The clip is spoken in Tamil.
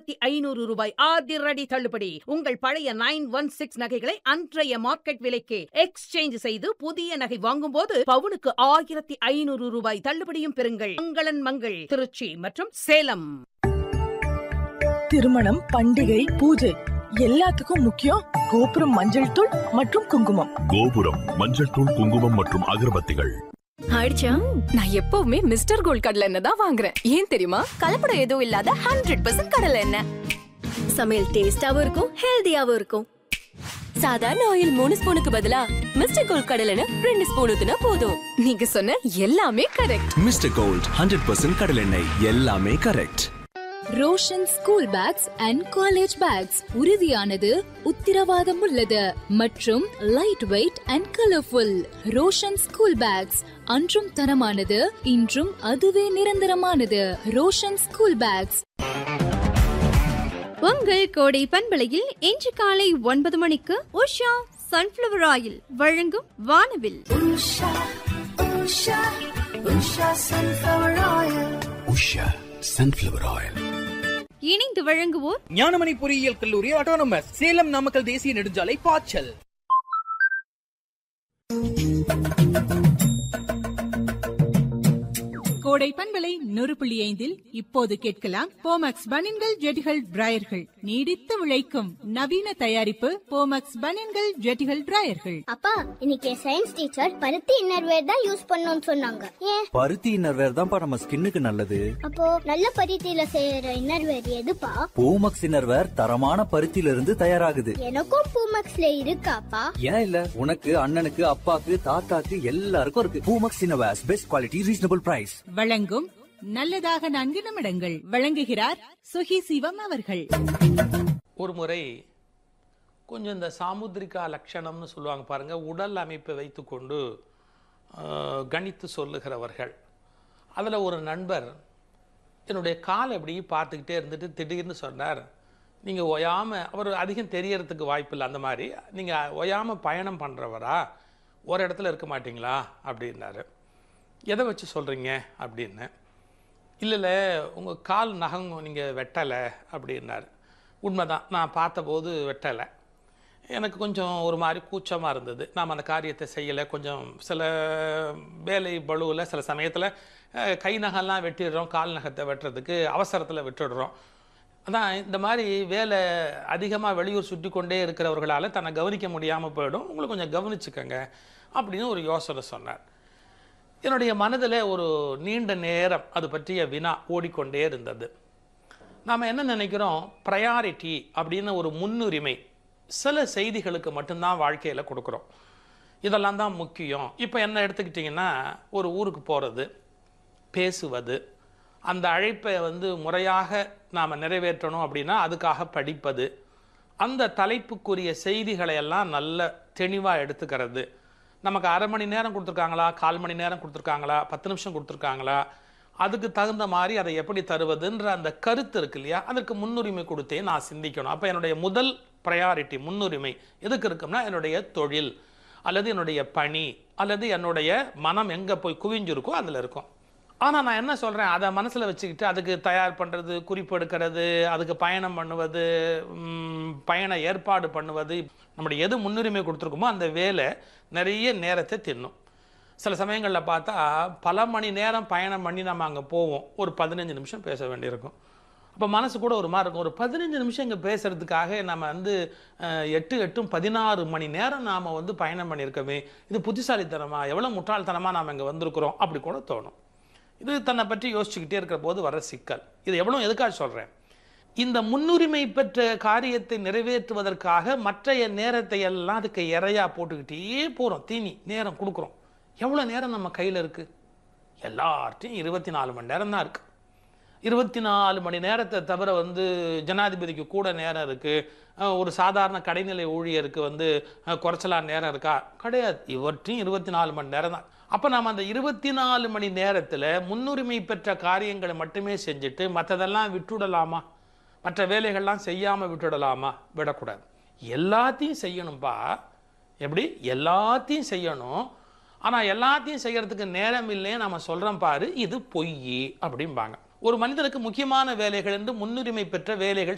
ஆயிரத்தி ஐநூறு ரூபாய் அதிரடி தள்ளுபடி உங்கள் பழைய நைன் ஒன் சிக்ஸ் நகைகளை அன்றைய மார்க்கெட் விலைக்கு எக்ஸ்சேஞ்ச் செய்து புதிய நகை வாங்கும்போது பவுனுக்கு ஆயிரத்தி ஐநூறு ரூபாய் தள்ளுபடியும் பெறுங்கள் மங்களன் மங்கள் திருச்சி மற்றும் சேலம் திருமணம் பண்டிகை பூஜை எல்லாத்துக்கும் முக்கியம் கோபுரம் மஞ்சள் தூள் மற்றும் குங்குமம் கோபுரம் மஞ்சள் தூள் குங்குமம் மற்றும் அகர்பத்திகள் ஆயிடுச்சா நான் எப்பவுமே மிஸ்டர் கோல்ட் கடலை எண்ணெய் தான் வாங்குறேன் ஏன் தெரியுமா கலப்படம் எதுவும் இல்லாத ஹண்ட்ரட் பர்சன்ட் கடலை எண்ணெய் சமையல் டேஸ்டாவும் இருக்கும் ஹெல்தியாவும் இருக்கும் சாதாரண ஆயில் மூணு ஸ்பூனுக்கு பதிலா மிஸ்டர் கோல்ட் கடலை எண்ணெய் ரெண்டு ஸ்பூன் ஊத்துனா போதும் நீங்க சொன்ன எல்லாமே correct mister gold hundred percent கடலெண்ணெய் எல்லாமே correct Roshan school bags and college bags உறுதியானது உத்திரவாதம் உள்ளது மற்றும் light weight and colourful Roshan school bags அன்றும் தரமானது இன்றும் அதுவே நிரந்தரமானது ரோஷன் ஸ்கூல் பேக்ஸ் உங்கள் கோடை பண்பலையில் இன்று காலை ஒன்பது மணிக்கு உஷா சன்ஃபிளவர் ஆயில் வழங்கும் வானவில் உஷா சன்ஃபிளவர் ஆயில் இணைந்து வழங்குவோர் ஞானமணி பொறியியல் கல்லூரி ஆட்டோனமஸ் சேலம் நாமக்கல் தேசிய நெடுஞ்சாலை பாய்ச்சல் கோடை பண்பலை நூறு புள்ளி ஐந்தில் இப்போது கேட்கலாம் போமக்ஸ் பனின்கள் ஜெட்டிகள் டிராயர்கள் நீடித்து உழைக்கும் நவீன தயாரிப்பு போமக்ஸ் பனின்கள் ஜெட்டிகள் டிராயர்கள் அப்பா இன்னைக்கு சயின்ஸ் டீச்சர் பருத்தி இன்னர்வேர் தான் யூஸ் பண்ணணும்னு சொன்னாங்க ஏன் பருத்தி இன்னர்வேர் தான்ப்பா நம்ம ஸ்கின்னுக்கு நல்லது அப்போ நல்ல பருத்தியில செய்யற இன்னர்வேர் எதுப்பா பூமக்ஸ் இன்னர்வேர் தரமான பருத்தியில இருந்து தயாராகுது எனக்கும் பூமக்ஸ்ல இருக்காப்பா ஏன் இல்ல உனக்கு அண்ணனுக்கு அப்பாக்கு தாத்தாக்கு எல்லாருக்கும் இருக்கு Poomex innerwears best quality reasonable price வழங்கும் நல்லதாக நான்கு நிமிடங்கள் வழங்குகிறார் சுகி சிவம் அவர்கள் ஒரு முறை கொஞ்சம் இந்த சாமுத்திரிகா லட்சணம்னு சொல்லுவாங்க பாருங்க உடல் அமைப்பை வைத்துக்கொண்டு ஆஹ், கணித்து சொல்லுகிறவர்கள் அதில் ஒரு நண்பர் என்னுடைய காலை அப்படி பார்த்துக்கிட்டே இருந்துட்டு திடீர்னு சொன்னார் நீங்கள் ஒயாமல் அவர் அதிகம் தெரியறதுக்கு வாய்ப்பில்லை அந்த மாதிரி நீங்கள் ஒயாமல் பயணம் பண்ணுறவரா ஒரு இடத்துல இருக்க மாட்டீங்களா அப்படின்னாரு எதை வச்சு சொல்கிறீங்க அப்படின்னு இல்லை இல்லை உங்கள் கால் நகம் நீங்கள் வெட்டலை அப்படின்னாரு உண்மைதான் நான் பார்த்தபோது வெட்டலை எனக்கு கொஞ்சம் ஒரு மாதிரி கூச்சமாக இருந்தது நாம் அந்த காரியத்தை செய்யலை கொஞ்சம் சில வேலை பளுவில் சில சமயத்தில் அஹ், கை நகம்லாம் வெட்டிடுறோம் கால் நகத்தை வெட்டுறதுக்கு அவசரத்தில் விட்டுடுறோம் அதான் இந்த மாதிரி வேலை அதிகமாக வெளியூர் சுற்றி கொண்டே இருக்கிறவர்களால் தன்னை கவனிக்க முடியாமல் போயிடும் உங்களை கொஞ்சம் கவனிச்சுக்கங்க அப்படின்னு ஒரு யோசனை சொன்னார் என்னுடைய மனதில் ஒரு நீண்ட நேரம் அது பற்றிய வினா ஓடிக்கொண்டே இருந்தது நாம் என்ன நினைக்கிறோம் ப்ரையாரிட்டி அப்படின்னு ஒரு முன்னுரிமை சில செய்திகளுக்கு மட்டும்தான் வாழ்க்கையில் கொடுக்குறோம் இதெல்லாம் தான் முக்கியம் இப்போ என்ன எடுத்துக்கிட்டிங்கன்னா ஒரு ஊருக்கு போகிறது பேசுவது அந்த அழைப்பை வந்து முறையாக நாம் நிறைவேற்றணும் அப்படின்னா அதுக்காக படிப்பது அந்த தலைப்புக்குரிய செய்திகளை எல்லாம் நல்ல தெளிவாக எடுத்துக்கிறது நமக்கு அரை மணி நேரம் கொடுத்துருக்காங்களா கால் மணி நேரம் கொடுத்துருக்காங்களா பத்து நிமிஷம் கொடுத்துருக்காங்களா அதுக்கு தகுந்த மாதிரி அதை எப்படி தருவதுன்ற அந்த கருத்து இருக்கு இல்லையா அதற்கு முன்னுரிமை கொடுத்தே நான் சிந்திக்கணும் அப்போ என்னுடைய முதல் ப்ரையாரிட்டி முன்னுரிமை எதுக்கு இருக்கும்னா என்னுடைய தொழில் அல்லது என்னுடைய பணி அல்லது என்னுடைய மனம் எங்கே போய் குவிஞ்சிருக்கோ அதில் இருக்கும் ஆனால் நான் என்ன சொல்கிறேன் அதை மனசில் வச்சுக்கிட்டு அதுக்கு தயார் பண்ணுறது குறிப்பு எடுக்கிறது அதுக்கு பயணம் பண்ணுவது ம், பயண ஏற்பாடு பண்ணுவது நம்முடைய எது முன்னுரிமை கொடுத்துருக்கோமோ அந்த வேலை நிறைய நேரத்தை தின்னும் சில சமயங்களில் பார்த்தா பல மணி நேரம் பயணம் பண்ணி நம்ம அங்கே போவோம் ஒரு பதினஞ்சு நிமிஷம் பேச வேண்டியிருக்கும் அப்போ மனசு கூட ஒரு மாதிரி இருக்கும் ஒரு பதினஞ்சு நிமிஷம் இங்கே பேசுறதுக்காக நம்ம வந்து அஹ், எட்டு எட்டும் பதினாறு மணி நேரம் நாம் வந்து பயணம் பண்ணியிருக்கோமே இது புத்திசாலித்தனமா எவ்வளோ முட்டாள்தனமாக நாம் இங்கே வந்திருக்கிறோம் அப்படி கூட தோணும் இது தன்னை பற்றி யோசிச்சுக்கிட்டே இருக்கிற போது வர சிக்கல் இது எவ்வளோ எதுக்காக சொல்கிறேன் இந்த முன்னுரிமை பெற்ற காரியத்தை நிறைவேற்றுவதற்காக மற்றைய நேரத்தை எல்லாம் அதுக்கு இறையா போட்டுக்கிட்டே போகிறோம் தீனி நேரம் கொடுக்குறோம் எவ்வளோ நேரம் நம்ம கையில் இருக்குது எல்லார்ட்டையும் இருபத்தி நாலு மணி நேரம் தான் இருக்குது இருபத்தி நாலு மணி நேரத்தை தவிர வந்து ஜனாதிபதிக்கு கூட நேரம் இருக்குது ஒரு சாதாரண கடைநிலை ஊழியருக்கு வந்து அஹ், குறைச்சலா நேரம் இருக்கா கிடையாது இவற்றையும் இருபத்தி நாலு மணி நேரம் தான் அப்போ நாம் அந்த இருபத்தி நாலு மணி நேரத்தில் முன்னுரிமை பெற்ற காரியங்களை மட்டுமே செஞ்சுட்டு மற்றதெல்லாம் விட்டுடலாமா மற்ற வேலைகள்லாம் செய்யாமல் விட்டுடலாமா விடக்கூடாது எல்லாத்தையும் செய்யணும்பா எப்படி எல்லாத்தையும் செய்யணும் ஆனால் எல்லாத்தையும் செய்யறதுக்கு நேரம் இல்லைன்னு நம்ம சொல்கிறோம் பாரு இது பொய் அப்படிம்பாங்க ஒரு மனிதனுக்கு முக்கியமான வேலைகள் என்று முன்னுரிமை பெற்ற வேலைகள்